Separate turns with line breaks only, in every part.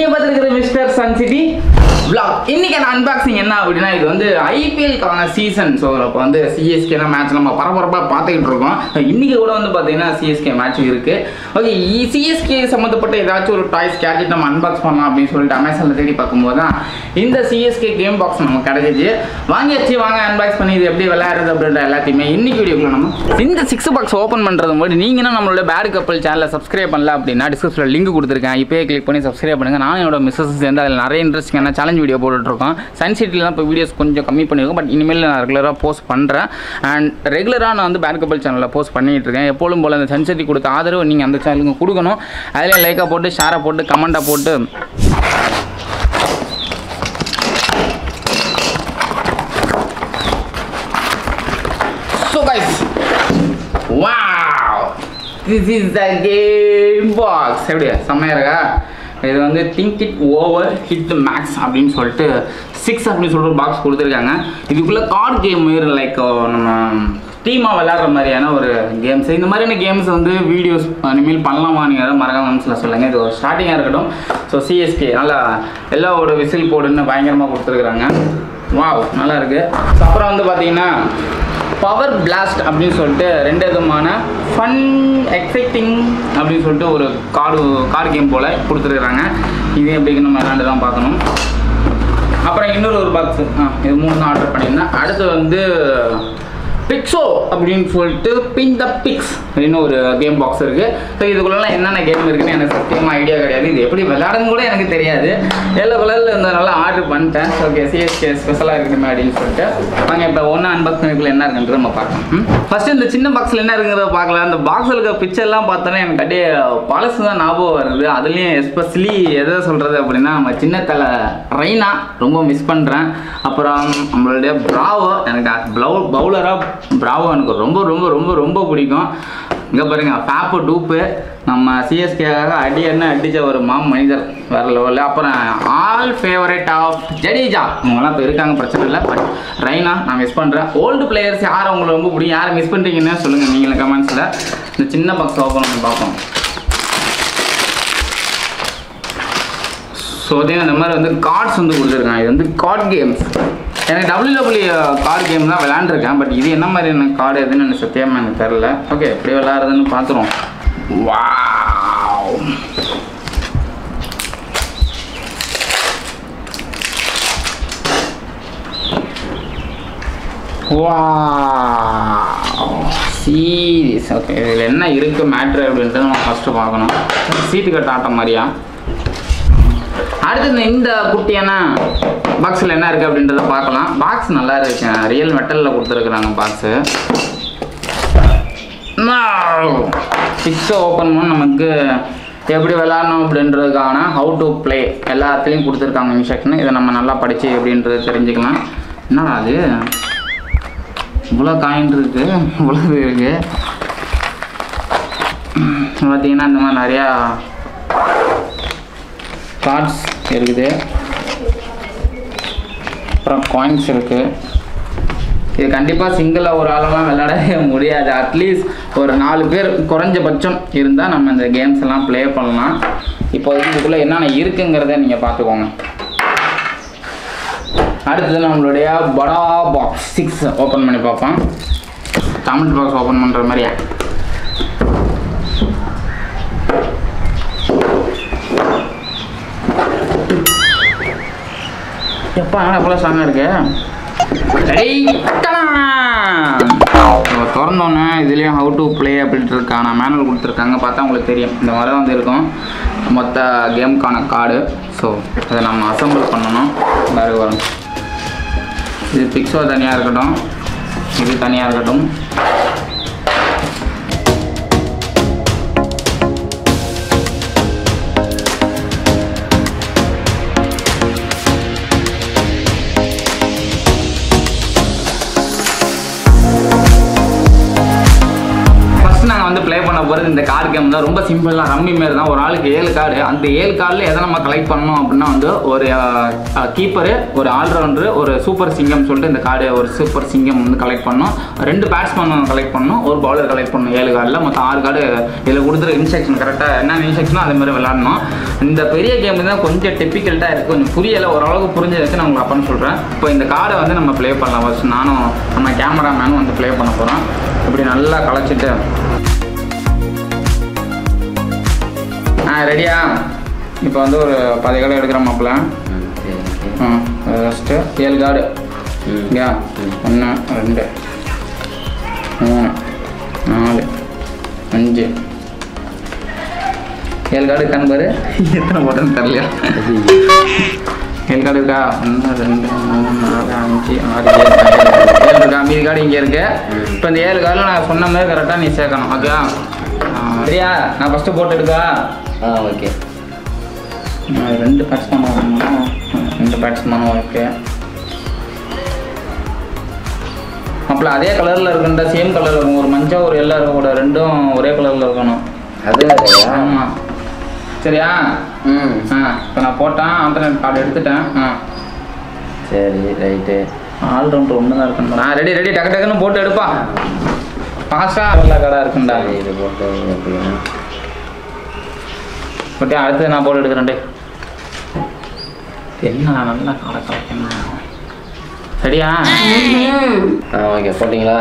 நீங்க பார்த்துருக்கிற mister sun city vlog இன்னைக்கான அன்பாக்சிங் என்ன அப்படின்னா இது வந்து ஐபிஎல்கான சீசன் ஸோ இப்போ வந்து சிஎஸ்கே தான் மேட்ச் நம்ம பரபரப்பாக பார்த்துக்கிட்டு இருக்கோம் இன்னைக்கு கூட வந்து பார்த்தீங்கன்னா சிஎஸ்கே மேட்ச் இருக்கு ஓகே சிஎஸ்கே சம்மந்தப்பட்ட ஏதாச்சும் ஒரு டாய்ஸ் கேட்ஜெட் நம்ம அன்பாக்ஸ் பண்ணலாம் அப்படின்னு சொல்லிட்டு அமேசானில் தேடி பார்க்கும்போது தான் இந்த சிஎஸ்கே கேம் பாக்ஸ் நமக்கு கிடைச்சிச்சு வாங்கியாச்சு வாங்க அன்பாக்ஸ் பண்ணி இது எப்படி விளையாடுறது அப்படின்ற எல்லாத்தையுமே இன்னைக்கு வீடியோக்குள்ள நம்ம இந்த சிக்ஸ் பாக்ஸ் ஓப்பன் பண்ணுறது முன்னாடி நீங்களும் நம்மளோட பேட் கப்பல் சேனலை சப்ஸ்கிரைப் பண்ணல அப்படின்னா டிஸ்கிரிப்ஷனில் லிங்க் கொடுத்துருக்கேன் இப்போயே கிளிக் பண்ணி சப்ஸ்கிரைப் பண்ணுங்க நான் என்னோட மிஸ்ஸஸ் சேர்ந்து அதில் நிறைய இன்ட்ரெஸ்டிங்கான சேலஞ்ச் வீடியோ போட்டுட்ருக்கோம் சன் சிட்டியில் தான் இப்போ வீடியோஸ் கொஞ்சம் கம்மி பண்ணியிருக்கோம் பட் இனிமேல் நான் ரெகுலராக போஸ்ட் பண்ணுறேன் அண்ட் ரெகுலராக நான் வந்து பேட் கப்பல் சேனலில் போஸ்ட் பண்ணிட்டு இருக்கேன் எப்போதும் போல் அந்த சன் சிட்டி கொடுத்த ஆதரவு நீங்கள் அந்த சேனலுக்கு கொடுக்கணும் அதில் லைக்காக போட்டு ஷேரை போட்டு கமெண்ட்டாக போட்டு so guys wow this is the game box எப்படி செம்மையா இருக்கா இது வந்து think it over hit max அப்படின்னு சொல்லிட்டு சிக்ஸ் அப்படின்னு சொல்லிட்டு ஒரு பாக்ஸ் கொடுத்துருக்காங்க இதுக்குள்ளே கார்டு கேம் லைக் நம்ம டீமாக விளையாடுற மாதிரியான ஒரு கேம்ஸ் இந்த மாதிரியான கேம்ஸ் வந்து வீடியோஸ் இனிமேல் பண்ணலாமா நீங்கள் யாராவது மறக்காம கமெண்ட்ஸில் சொல்லுங்கள் இது ஒரு ஸ்டார்டிங்காக இருக்கட்டும் ஸோ சிஎஸ்கே நல்லா எல்லா ஒரு விசில் போடுன்னு பயங்கரமாக கொடுத்துருக்குறாங்க வாவ் நல்லா இருக்குது ஸோ அப்புறம் வந்து பார்த்தீங்கன்னா பவர் பிளாஸ்ட் அப்படின்னு சொல்லிட்டு ரெண்டு விதமான ஃபன் எக்ஸைட்டிங் அப்படின்னு சொல்லிட்டு ஒரு கார்டு கார்டு கேம் போல் கொடுத்துருக்குறாங்க இது எப்படி நம்ம விளாண்டு தான் பார்க்கணும் அப்புறம் இன்னொரு ஒரு பாக்ஸ் ஆ இது மூணு தான் ஆர்டர் பண்ணியிருந்தேன் அடுத்து வந்து பிக்ஸோ அப்படின்னு சொல்லிட்டு பின் த பிக்ஸ் அப்படின்னு ஒரு கேம் பாக்ஸ் இருக்குது ஸோ இதுக்குள்ளலாம் என்னென்ன கேம் இருக்குன்னு எனக்கு சத்தியமாக ஐடியா கிடையாது இது எப்படி விளையாடுன்னு கூட எனக்கு தெரியாது எல்லோ கலரில் இருந்ததுனால ஆர்டர் பண்ணிட்டேன் ஓகே சிஎஸ்கே ஸ்பெஷலாக இருக்கணுமே அப்படின்னு சொல்லிட்டு வாங்க இப்போ ஒன்று அன்பாக்ஸ் பண்ணிக்குள்ள என்ன இருக்குன்றது நம்ம பார்க்கலாம் ஃபஸ்ட்டு இந்த சின்ன பாக்ஸில் என்ன இருக்குங்கிறத பார்க்கலாம் அந்த பாக்ஸில் இருக்க பிக்சர்லாம் பார்த்தோன்னே எனக்கு அப்படியே பழசு தான் ஞாபகம் வருது அதுலேயும் எஸ்பெஷலி எதை சொல்கிறது அப்படின்னா நம்ம சின்ன தலை ரெய்னா ரொம்ப மிஸ் பண்ணுறேன் அப்புறம் நம்மளுடைய பிராவோ எனக்கு ப்ளவு பவுலராக பிராவோ எனக்கு ரொம்ப ரொம்ப ரொம்ப ரொம்ப பிடிக்கும் இங்கே பாருங்க ஃபேப்பு டூப்பு நம்ம சிஎஸ்கேக்காக அடி என்ன அடித்த ஒரு மாம் மனிதர் வேற லெவலில் அப்புறம் ஆல் ஃபேவரட் ஆஃப் ஜடேஜா இவங்கெல்லாம் இப்போ இருக்காங்க பிரச்சனை இல்லை பட் ரெய்னா நான் மிஸ் பண்ணுறேன் ஓல்டு பிளேயர்ஸ் யார் உங்களுக்கு ரொம்ப பிடிக்கும் யாரை மிஸ் பண்ணுறீங்கன்னு சொல்லுங்கள் நீங்களும் கமெண்ட்ஸில் இந்த சின்ன பாக்ஸ் ஓப்பன் பண்ணி பார்ப்போம் ஸோ அதே அந்த மாதிரி வந்து கார்ட்ஸ் வந்து கொடுத்துருக்காங்க இது வந்து கார்ட் கேம்ஸ் எனக்கு டபிள்யூ டபிள்யூ கார்டு கேம் தான் விளையாண்டுருக்கேன் பட் இது என்ன மாதிரி எனக்கு கார்டு எதுன்னு எனக்கு சத்தியமாக எனக்கு தெரில ஓகே எப்படி விளையாடுறதுன்னு பார்த்துருவோம் வாவ் சீரியஸ் ஓகே இதில் என்ன இருக்குது மேட்ரு அப்படின்றத நம்ம ஃபஸ்ட்டு பார்க்கணும் சீட்டு கட்ட ஆட்டம் மாதிரியா அடுத்து இந்த- இந்த குட்டியான பாக்ஸில் என்ன இருக்குது அப்படின்றத பார்க்கலாம் பாக்ஸ் நல்லா இருக்கு ரியல் மெட்டலில் கொடுத்துருக்குறாங்க பாக்ஸு சிக்ஸை ஓப்பன் பண்ண நமக்கு எப்படி விளாடணும் அப்படின்றதுக்கான ஹவு டு ப்ளே எல்லாத்துலேயும் கொடுத்துருக்காங்க இன்ஸ்ட்ரக்ஷன் இதை நம்ம நல்லா படித்து எப்படின்றது தெரிஞ்சுக்கலாம் என்னடா அது இவ்வளோ காயின் இருக்கு இவ்வளோ இது இருக்கு பார்த்தீங்கன்னா இந்த மாதிரி நிறையா கார்ட்ஸ் இருக்குது அப்புறம் காயின்ஸ் இருக்குது இது கண்டிப்பாக சிங்கிளாக ஒரு ஆளெல்லாம் விளையாடவே முடியாது அட்லீஸ்ட் ஒரு நாலு பேர் குறைஞ்சபட்சம் இருந்தால் நம்ம இந்த கேம்ஸ் எல்லாம் ப்ளே பண்ணலாம் இப்போ இதுக்குள்ளே என்னென்ன இருக்குங்கிறத நீங்கள் பார்த்துக்கோங்க அடுத்தது நம்மளுடைய படா பாக்ஸ் சிக்ஸ் ஓப்பன் பண்ணி பார்ப்போம் தமிழ் பாக்ஸ் ஓப்பன் பண்ணுற மாதிரியா எப்பா அவ்வளோ ஸ்ட்ராங்காக இருக்கு டேய், டடாம்! நம்ம திறந்தோன்னே இதுலேயும் ஹவு டு ப்ளே அப்படின்றதுக்கான மேனுவல் கொடுத்துருக்காங்க பார்த்தா உங்களுக்கு தெரியும் இந்த மாதிரி வந்து இருக்கும் மொத்த கேமுக்கான கார்டு ஸோ அதை நம்ம அசம்பிள் பண்ணணும் வேறு வரும் இது பிக்ஸோ தனியாக இருக்கட்டும் இது தனியாக இருக்கட்டும் ஃபர்ஸ்ட் நாங்கள் வந்து ப்ளே பண்ண போகிறது வந்து இந்த கார்டு கேம் தான் ரொம்ப சிம்பிள் தான் ரம்மி மாரி தான் ஒரு ஆளுக்கு ஏழு கார்டு அந்த ஏழு கார்டில் எதை நம்ம கலெக்ட் பண்ணோம் அப்படின்னா வந்து ஒரு கீப்பரு ஒரு ஆல்ரவுண்டரு ஒரு சூப்பர் சிங்கம் சொல்லிட்டு இந்த கார்டு ஒரு சூப்பர் சிங்கம் வந்து கலெக்ட் பண்ணோம் ரெண்டு பேட்ஸ்மேன் கலெக்ட் பண்ணணும் ஒரு பவுலர் கலெக்ட் பண்ணணும் ஏழு கார்டில் மொத்தம் ஆறு கார்டு இதில் கொடுத்துரு இன்ஸ்ட்ரக்ஷன் கரெக்டாக என்ன இன்ஸ்ட்ரக்ஷனோ அதே மாதிரி விளாடணும் இந்த பெரிய கேம் தான் கொஞ்சம் டிப்பிக்கல்ட்டாக இருக்குது கொஞ்சம் புரியலை ஓரளவுக்கு புரிஞ்சதுக்கு நான் உங்களுக்கு அப்பன்னு சொல்கிறேன் இப்போ இந்த கார்டை வந்து நம்ம ப்ளே பண்ணலாம் ஃபர்ஸ்ட் நானும் நம்ம கேமராமேனும் வந்து ப்ளே பண்ண போகிறோம் இப்படி நல்லா கலைச்சிட்டு ஆ ரெடியா இப்போ வந்து ஒரு பதி கார்டு எடுக்கிற மாப்பிள்ள
ம் சரி ஓகே
ம் ஃபஸ்ட்டு ஏழு கார்டு
ம்
இங்கே ஒன்று ரெண்டு மூணு நாலு அஞ்சு ஏழு கார்டு இருக்கான்னு பாரு எத்தனை போட்டேன்னு தெரியலையா ஏழு கார்டு இருக்கா ஒன்று ரெண்டு மூணு நாலு அஞ்சு ஆறு ஏழு கார்டு ஏழு இருக்கா மீதி கார்டு இங்கே இருக்கு இப்போ இந்த ஏழு கார்டில் நான் சொன்ன மாதிரி கரெக்டாக நீ சேர்க்கணும் ஓகே சரியா நான் ஃபஸ்ட்டு போட்டு எடுக்கா
ஆ ஓகே
நான் ரெண்டு பேட்ஸ்மேன் வரணும் ரெண்டு பேட்ஸ்மேன் ஓகே அப்பல அதே கலரில் இருக்குன்ற சேம் கலரில் இருக்கும் ஒரு மஞ்சா ஒரு எல்லாம் இருக்கக்கூடாது ரெண்டும் ஒரே கலரில் இருக்கணும்
அது வேறையா
ஆமாம் சரியா
ம்
ஆ இப்போ நான் போட்டேன் ஆல்டர்னேட் கார்டு எடுத்துட்டேன் ஆ
சரி ரைட்டு
ஆல்ரவுண்டர் ஒன்று தான் இருக்கணும் ஆ ரெடி ரெடி டக்கு டக்குன்னு போட்டு எடுப்பா பாஸ்டாக நல்ல கடை இருக்குண்டா
சரி இது போட்டு எப்படின்னா
பட் அடுத்து நான் போட்டு எடுக்கிறேன் டேய். என்ன நல்லா காடை கலைக்கணும் சரியா
ஆ ஓகே போட்டிங்களா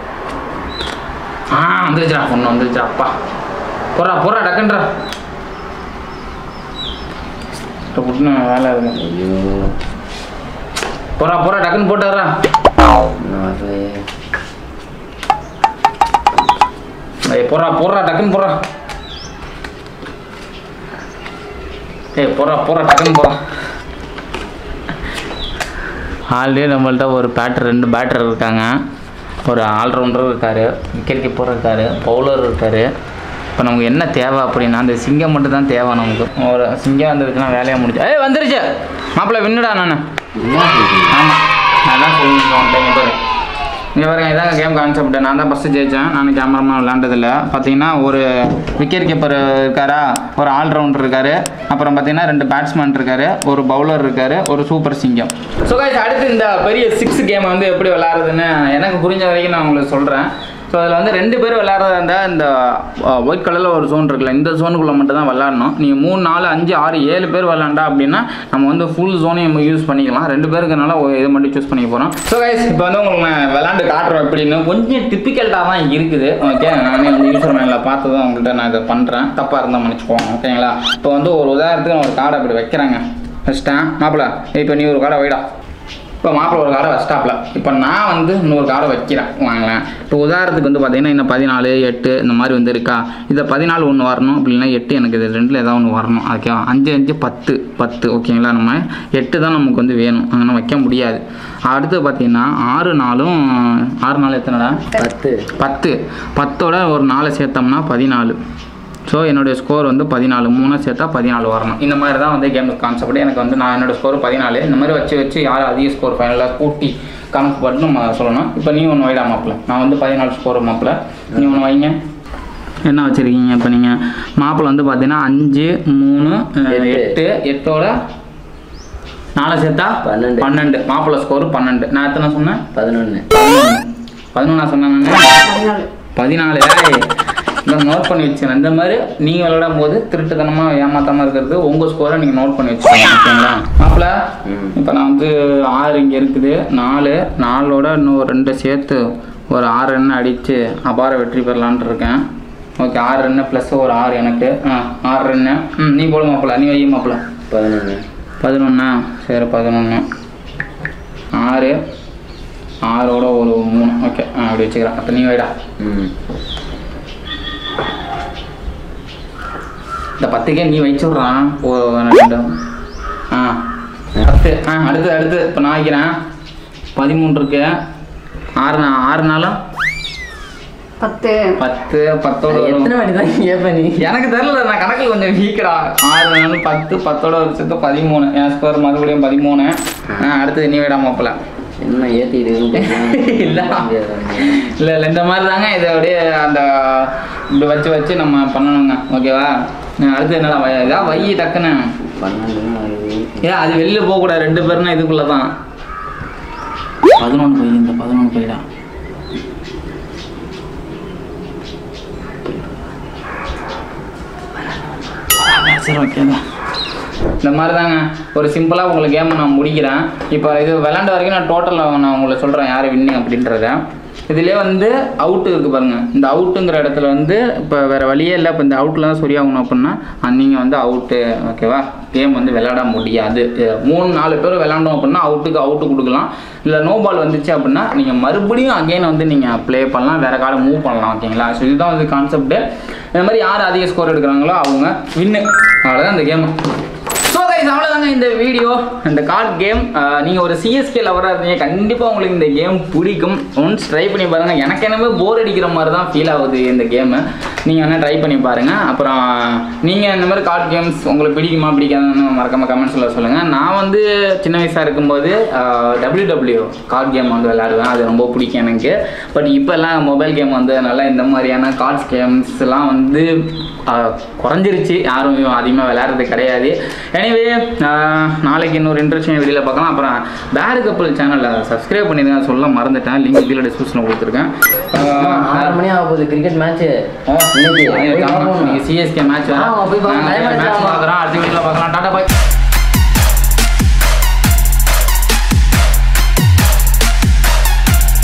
ஆ வந்துருச்சுடா பொண்ணு வந்துருச்சுடா அப்பா போறா போறா டக்குன்றா புட்டுன்னு வேலை இருக்கு
ஐயோ
போறா போறா டக்குன்னு போட்டுறா
இன்னும் வரலையே
ஏய் போறா போறா டக்குன்னு போறா ஏய் போறா போறா டக்குன்னு போறா ஆல்ரெடி நம்மள்ட்ட ஒரு பேட்டர் ரெண்டு பேட்டர் இருக்காங்க ஒரு ஆல்ரவுண்டர் இருக்காரு விக்கெட் கீப்பர் இருக்காரு பவுலர் இருக்காரு இப்போ நமக்கு என்ன தேவை அப்படின்னா அந்த சிங்கம் மட்டும் தான் தேவை நமக்கு ஒரு சிங்கம் வந்துருச்சுன்னா வேலையாக முடிஞ்சு ஏய் வந்துருச்சு மாப்பிள்ளை வின்னுடா நான்
என்ன சொல்றீங்க
ஆமாம் நான் தான் சொல்லிட்டு பாரு இங்கே பாருங்க இதாங்க கேம் கான்செப்ட் நான் தான் ஃபஸ்ட்டு ஜெயித்தேன் நான் கேமராமேன் விளாண்டதில்ல பார்த்தீங்கன்னா ஒரு விக்கெட் கீப்பர் இருக்காரா ஒரு ஆல்ரவுண்டர் இருக்காரு அப்புறம் பார்த்தீங்கன்னா ரெண்டு பேட்ஸ்மேன் இருக்காரு ஒரு பவுலர் இருக்காரு ஒரு சூப்பர் சிங்கம் ஸோ கைஸ் அடுத்து இந்த பெரிய சிக்ஸ் கேமை வந்து எப்படி விளாட்றதுன்னு எனக்கு புரிஞ்ச வரைக்கும் நான் உங்களுக்கு சொல்கிறேன் ஸோ அதில் வந்து ரெண்டு பேர் விளையாடுறதா இருந்தால் இந்த ஒயிட் கலரில் ஒரு ஜோன் இருக்குல்ல இந்த ஜோனுக்குள்ளே மட்டும் தான் விளாடணும் நீங்கள் மூணு நாலு அஞ்சு ஆறு ஏழு பேர் விளாண்டா அப்படின்னா நம்ம வந்து ஃபுல் ஜோனையும் நம்ம யூஸ் பண்ணிக்கலாம் ரெண்டு பேருக்குனால ஒரு இது மட்டும் சூஸ் பண்ணிக்க போகிறோம் ஸோ கைஸ் இப்போ வந்து உங்களுக்கு நான் விளாண்டு காட்டுறோம் எப்படின்னு கொஞ்சம் டிப்பிக்கல்ட்டாக தான் இருக்குது ஓகே நானே வந்து யூசர் மேனில் பார்த்து தான் உங்கள்கிட்ட நான் இதை பண்ணுறேன் தப்பாக இருந்தால் மன்னிச்சுக்கோங்க ஓகேங்களா இப்போ வந்து ஒரு உதாரணத்துக்கு நான் ஒரு கார்டை அப்படி வைக்கிறேங்க வச்சிட்டேன் மாப்பிள்ள இப்போ நீ ஒரு கார்டை வைடா இப்போ மாப்பிள்ளை ஒரு கார்டை வச்சிட்டாப்ல இப்போ நான் வந்து இன்னொரு கார்டை வைக்கிறேன் வாங்களேன் இப்போ உதாரணத்துக்கு வந்து பார்த்தீங்கன்னா இன்னும் பதினாலு எட்டு இந்த மாதிரி வந்து இருக்கா இதை பதினாலு ஒன்று வரணும் அப்படின்னா எட்டு எனக்கு இது ரெண்டில் ஏதாவது ஒன்று வரணும் ஓகேவா அஞ்சு அஞ்சு பத்து பத்து ஓகேங்களா நம்ம எட்டு தான் நமக்கு வந்து வேணும் அங்கே வைக்க முடியாது அடுத்து பார்த்தீங்கன்னா ஆறு நாளும் ஆறு நாள் எத்தனைடா
பத்து
பத்து பத்தோட ஒரு நாலு சேர்த்தோம்னா பதினாலு ஸோ என்னுடைய ஸ்கோர் வந்து பதினாலு மூணு சேர்த்தா பதினாலு வரணும் இந்த மாதிரி தான் வந்து கேம் கான்செப்ட் எனக்கு வந்து நான் என்னோட ஸ்கோர் பதினாலு இந்த மாதிரி வச்சு வச்சு யார் அதிக ஸ்கோர் ஃபைனலாக கூட்டி கணக்கு போட்டு நம்ம சொல்லணும் இப்போ நீ ஒன்று வைடா மாப்பிள்ள நான் வந்து பதினாலு ஸ்கோர் மாப்பிள்ள நீ ஒன்று வைங்க என்ன வச்சுருக்கீங்க இப்போ நீங்கள் மாப்பிள்ளை வந்து பார்த்தீங்கன்னா அஞ்சு மூணு அஹ்,
எட்டு.
எட்டு எட்டோட நாலை சேர்த்தா
பன்னெண்டு.
பன்னெண்டு மாப்பிள்ளை ஸ்கோர் பன்னெண்டு நான் எத்தனை சொன்னேன்
பதினொன்று
பதினொன்னா சொன்னேன்
பதினாலு
பதினாலு ஏய், இந்த நோட் பண்ணி வச்சுக்கணும் இந்த மாதிரி நீங்கள் விளையாடும் போது திருட்டுத்தனமாக ஏமாத்தாமல் இருக்கிறது உங்கள் ஸ்கோரை நீங்கள் நோட் பண்ணி வச்சுக்கோங்க ஓகேங்களா மாப்பிள்ள
ம்.
இப்போ நான் வந்து ஆறு இங்கே இருக்குது நாலு நாலோட இன்னும் ஒரு ரெண்டு சேர்த்து ஒரு ஆறு ரன் அடித்து அபார வெற்றி பெறலான்ட்டு இருக்கேன் ஓகே ஆறு ரன்னு ப்ளஸ் ஒரு ஆறு எனக்கு ஆ ஆறு ரன்னு ம் நீ போடு மாப்பிள்ள நீ வை மாப்பிள்ள
பதினொன்று
பதினொன்னா சரி பதினொன்று ஆறு ஆறோட ஒரு மூணு ஓகே ஆ அப்படி வச்சுக்கிறேன் அப்போ நீ வைடா
ம்
இந்த பத்துக்கே நீ வச்சு விட்றான் ஓ ரெண்டு ஆ பத்து ஆ அடுத்து அடுத்து இப்போ நான் வைக்கிறேன் பதிமூணு இருக்கு ஆறு நா- ஆறு நாளும்
பத்து
பத்து பத்தோட வரும்.
எத்தனை வாட்டி தான் கேட்ப நீ
எனக்கு தெரியல நான் கணக்கில் கொஞ்சம் வீக்கடா ஆறு நாலு பத்து பத்தோட ஒரு சேர்த்து பதிமூணு என் ஸ்கோர் மறுபடியும் பதிமூணு ஆ அடுத்தது நீ விடா மாப்பிள்ள
என்ன ஏத்திட்டு
இல்ல. இல்லை இல்லை இந்த மாதிரி தாங்க இதை அப்படியே அந்த இப்படி வச்சு வச்சு நம்ம பண்ணணுங்க ஓகேவா அஹ் அடுத்து என்னடா வை இதான் வை டக்குன்னு
பன்னெண்டு ஆகுது
ஏன் அது வெளில போகக்கூடாது ரெண்டு பேருனா இதுக்குள்ளே தான் பதினொன்று போய் இந்த பதினொன்று போயிடா சரி ஓகேதா இந்த மாதிரி தாங்க ஒரு சிம்பிளாக உங்களுக்கு கேமை நான் முடிக்கிறேன் இப்போ இது விளாண்ட வரைக்கும் நான் டோட்டலாக நான் உங்களுக்கு சொல்கிறேன் யார் வின்னிங் அப்படின்றத இதுலேயே வந்து அவுட்டு இருக்குது பாருங்கள் இந்த அவுட்டுங்கிற இடத்துல வந்து இப்போ வேறு வழியே இல்லை இப்போ இந்த அவுட்டில் தான் சரியாகணும் அப்படின்னா நீங்கள் வந்து அவுட்டு ஓகேவா கேம் வந்து விளையாட முடியாது அஹ் மூணு நாலு பேர் விளாண்டோம் அப்படின்னா அவுட்டுக்கு அவுட்டு கொடுக்கலாம் இல்லை நோ பால் வந்துச்சு அப்படின்னா நீங்கள் மறுபடியும் அகைன் வந்து நீங்கள் ப்ளே பண்ணலாம் வேறு கார்டு மூவ் பண்ணலாம் ஓகேங்களா ஸோ இதுதான் வந்து கான்செப்ட்டு இந்த மாதிரி யார் அதிக ஸ்கோர் எடுக்கிறாங்களோ அவங்க வின்னு அவ்வளோதான் இந்த கேம் ஸோ கைஸ் அவ்வளோதாங்க இந்த வீடியோ இந்த கார்டு கேம் நீங்கள் ஒரு சிஎஸ்கே லவராக இருந்தீங்க கண்டிப்பாக உங்களுக்கு இந்த கேம் பிடிக்கும் ஒன்ஸ் ட்ரை பண்ணி பாருங்கள் எனக்கு என்னமே போர் அடிக்கிற மாதிரி தான் ஃபீல் ஆகுது இந்த கேமு நீங்கள் வேணால் ட்ரை பண்ணி பாருங்கள் அப்புறம் நீங்கள் இந்த மாதிரி கார்டு கேம்ஸ் உங்களுக்கு பிடிக்குமா பிடிக்காதுன்னு மறக்காம கமெண்ட்ஸில் சொல்லுங்கள் நான் வந்து சின்ன வயசாக இருக்கும்போது டபிள்யூ டபிள்யூ கார்டு கேம் வந்து விளையாடுவேன் அது ரொம்ப பிடிக்கும் எனக்கு பட் இப்போல்லாம் மொபைல் கேம் வந்து நல்லா இந்த மாதிரியான கார்ட்ஸ் கேம்ஸ்லாம் வந்து ஆஹ், குறைஞ்சிருச்சு யாரும் அதிகமாக விளையாடுறது கிடையாது எனிவே நாளைக்கு இன்னொரு இன்ட்ரெஸ்டிங் வீடியோவில் பார்க்கலாம் அப்புறம் பேடு கப்பல் சேனலில் சப்ஸ்கிரைப் பண்ணிடுங்க சொல்ல மறந்துட்டேன் லிங்க் கீழே டிஸ்கிரிப்ஷனில் கொடுத்துருக்கேன்
ஆறு மணி ஆக போகுது கிரிக்கெட் மேட்ச்சு
இன்னைக்கு சிஎஸ்கே மேட்ச்
ஆமா, போய் பார்க்கலாம்.
மேட்ச் பார்க்குறோம் அடுத்த வீடியோவில் பார்க்கலாம் டாடா பாய்